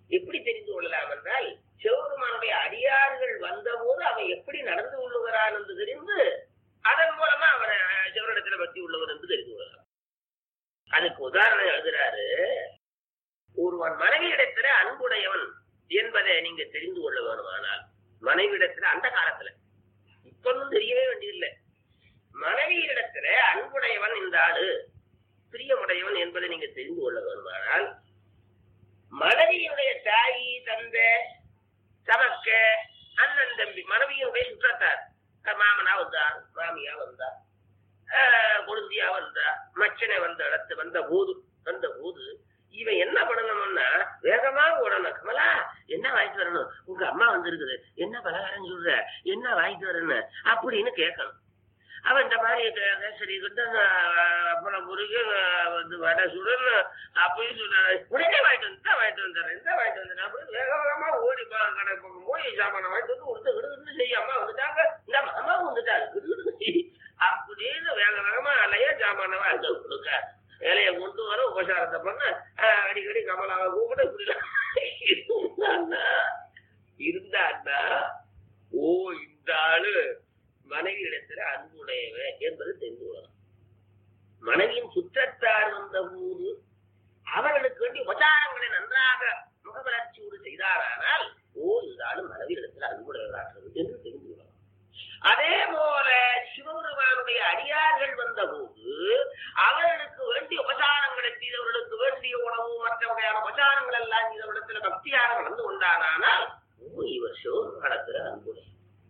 எப்படி தெரிந்து கொள்ளலாம் என்றால் சிவபெருமானுடைய அடியார்கள் வந்தபோது அவன் எப்படி நடந்து கொள்ளுகிறான் என்று தெரிந்து அதன் மூலமா அவனை சிவனிடத்துல பக்தி உள்ளவர் என்று தெரிந்து கொள்ளலாம் அதுக்கு உதாரணம் எழுதுறாரு ஒருவன் மனைவியிடத்துல அன்புடையவன் என்பதை நீங்க தெரிந்து கொள்ள வேணுமானால் மனைவியிடத்துல அந்த காலத்துல இப்பொன்னும் தெரியவே வேண்டியதில்லை மனைவியிடத்துல அன்புடையவன் இந்த ஆளு பிரியமுடையவன் என்பதை நீங்க தெரிந்து கொள்ள வேண்டுமானால் மனைவியினுடைய தாய் தந்தை சமக்க அண்ணன் தம்பி மனைவியினுடைய சுற்றத்தார் மாமனா வந்தார் மாமியா வந்தா கொழுந்தியா வந்தா மச்சனை வந்த இடத்து வந்த போது வந்த போது இவன் என்ன பண்ணணும்னா வேகமா ஓடணும் கமலா என்ன வாங்கிட்டு வரணும் உங்க அம்மா வந்திருக்குது என்ன பலகாரம் சொல்ற என்ன வாங்கிட்டு வரணும் அப்படின்னு கேட்கணும் அவன் இந்த மாதிரி சரி கிட்ட அப்புறம் முருகு வந்து வடை சுடன்னு அப்படின்னு சொல்றாரு உடனே வாங்கிட்டு வந்து வாங்கிட்டு வந்துடுறேன் இந்த வாங்கிட்டு வந்துடுறேன் அப்படின்னு வேக வேகமா ஓடி கடை போய் சாமான வாங்கிட்டு வந்து கொடுத்து கிடுகிட்டு செய்ய அம்மா வந்துட்டாங்க இந்த அம்மா வந்துட்டாங்க கிடுகிட்டு செய் அப்படின்னு வேக வேகமா அலைய சாமான வாங்கிட்டு கொடுக்க வேலையை கொண்டு வர உபசாரத்தை பண்ண அடிக்கடி கமலாவை கூப்பிட இப்படிலாம் இருந்தான்னா ஓ இந்த ஆளு மனைவி இடத்துல அன்புடையவன் என்பது தெரிந்து கொள்ளலாம் மனைவியின் சுற்றத்தார் வந்த போது அவர்களுக்கு வேண்டிய உபச்சாரங்களை நன்றாக முகமலர்ச்சியோடு செய்தாரானால் ஓ இந்த ஆளு மனைவி இடத்துல அன்புடையவராகிறது என்று தெரிந்து கொள்ளலாம் அதே போல சிவபெருமானுடைய அடியார்கள் வந்த போது அவர்களுக்கு வேண்டிய உபசாரங்களை செய்தவர்களுக்கு வேண்டிய உணவு மற்ற வகையான உபசாரங்கள் எல்லாம் செய்தவரிடத்துல பக்தியாக நடந்து கொண்டானால் ஓ இவர் சிவபெருமானத்துல அன்புடைய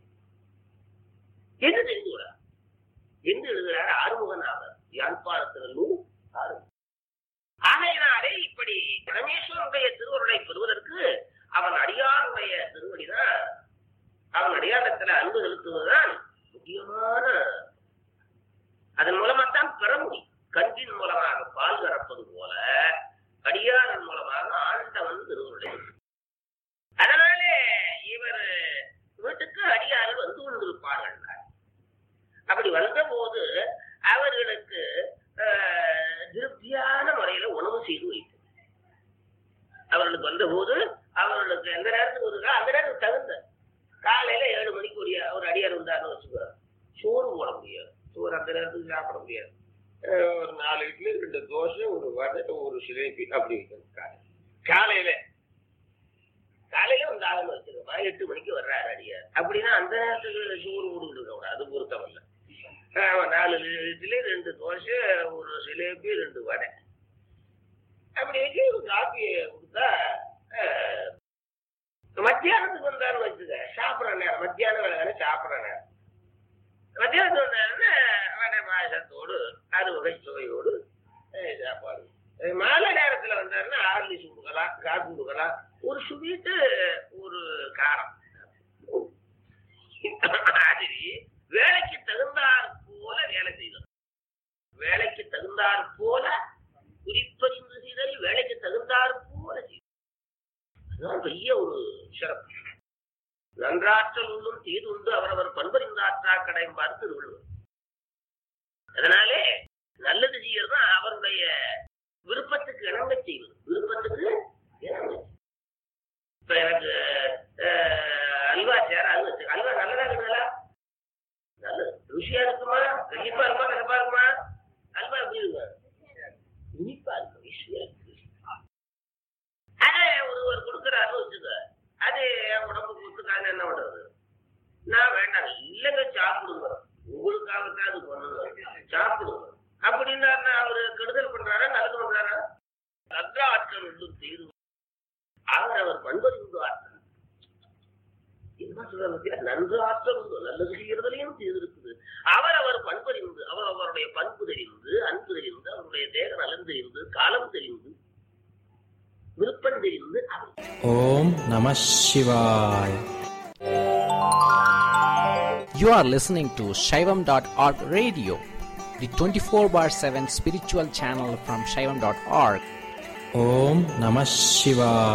என்று தெரிந்து கொள்ள என்று எழுதுகிறார் ஆறுமுகன் ஆவர் யாழ்ப்பாணத்திலும் ஆறுமுகம் ஆகையினாலே இப்படி பரமேஸ்வரனுடைய திருவருளை பெறுவதற்கு அவன் அடியாருடைய திருவடிதான் அவன் அடியாரத்துல அன்பு செலுத்துவதுதான் முக்கியமான அதன் மூலமாத்தான் பெற முடியும் கன்றின் மூலமாக பால் கறப்பது போல அடியாரன் மூலமாக ஆண்டவன் திருவருளை அதனாலே இவர் வீட்டுக்கு அடியார்கள் வந்து கொண்டிருப்பார்கள் அப்படி வந்த போது அவர்களுக்கு திருப்தியான முறையில உணவு செய்து வைத்தது அவர்களுக்கு வந்த போது அவர்களுக்கு எந்த நேரத்துக்கு வருதோ அந்த நேரத்துக்கு தகுந்த காலையில ஏழு மணிக்கு ஒரு ஒரு அடியார் வந்தாருன்னு வச்சுக்கோ சோறு போட முடியாது சோறு அந்த நேரத்துக்கு சாப்பிட முடியாது ஒரு நாலு இட்லி ரெண்டு தோசை ஒரு வடை ஒரு சிலேபி அப்படி வைக்கணும் காலையில காலையில காலையில வந்து ஆகணும் வச்சிருக்கோம் எட்டு மணிக்கு வர்றாரு அடியார் அப்படின்னா அந்த நேரத்துக்கு சோறு கொடுக்க கூடாது அது பொருத்தமல்ல நாலு இட்லி ரெண்டு தோசை ஒரு சிலேபி ரெண்டு வடை அப்படி வச்சு ஒரு காப்பியை கொடுத்தா மத்தியானத்துக்கு வந்தாருன்னு வச்சுக்க சாப்பிட்ற நேரம் மத்தியான வேலை சாப்பிட்ற நேரம் மத்தியானத்துக்கு வந்தாருன்னா வடை பாயசத்தோடு அறுவகை சுவையோடு சாப்பாடு மாலை நேரத்துல வந்தாருன்னா ஆர்லிஸ் கொடுக்கலாம் காப்பி கொடுக்கலாம் ஒரு ஸ்வீட்டு ஒரு காரம் மாதிரி வேலைக்கு தகுந்தாற் போல வேலை செய்தல் வேலைக்கு தகுந்தாற் போல குறிப்பறிந்து செய்தல் வேலைக்கு தகுந்தாற் போல செய்தல் அதுதான் பெரிய ஒரு சிறப்பு நன்றாற்றல் உள்ளும் தீதுண்டு அவரவர் பண்பறிந்தாற்றா கடையும் பார்த்து திருவள்ளுவர் அதனாலே நல்லது செய்யறது அவருடைய விருப்பத்துக்கு இணங்க செய்வது விருப்பத்துக்கு இணங்க இப்ப எனக்கு அல்வா சேராது வச்சு அல்வா நல்லதா இருக்குங்களா நல்லது ருசியா இருக்குமா இனிப்பா இருக்குமா கசப்பா இருக்குமா அல்வா எப்படி இருக்கு இனிப்பா இருக்கும் ருசியா இருக்கு அதே ஒருவர் கொடுக்குறாருன்னு வச்சுக்க அது என் உடம்புக்கு ஒத்துக்காது என்ன பண்றது நான் வேண்டாம் இல்லைங்க சாப்பிடுங்க உங்களுக்காகத்தான் அது பண்ணணும் சாப்பிடுங்க அப்படின்னா அவரு கெடுதல் பண்றாரா நல்லது பண்றாரா நல்ல ஆற்றல் உள்ளும் செய்து அவர் அவர் பண்பறிந்து ஆற்றல் என்ன சொல்றாங்க நன்று ஆற்றல் உண்டு நல்லது செய்யறதுலையும் செய்திருக்குது அவர் அவர் பண்பறிந்து அவர் அவருடைய பண்பு தெரிந்து அன்பு தெரிந்து அவருடைய தேக நலன் தெரிந்து காலம் தெரிந்து விருப்பம் தெரிந்து ஓம் நம சிவாய் You are listening to Shaivam.org radio, the 24 bar 7 spiritual channel from Shaivam.org. Om Namah Shivaya.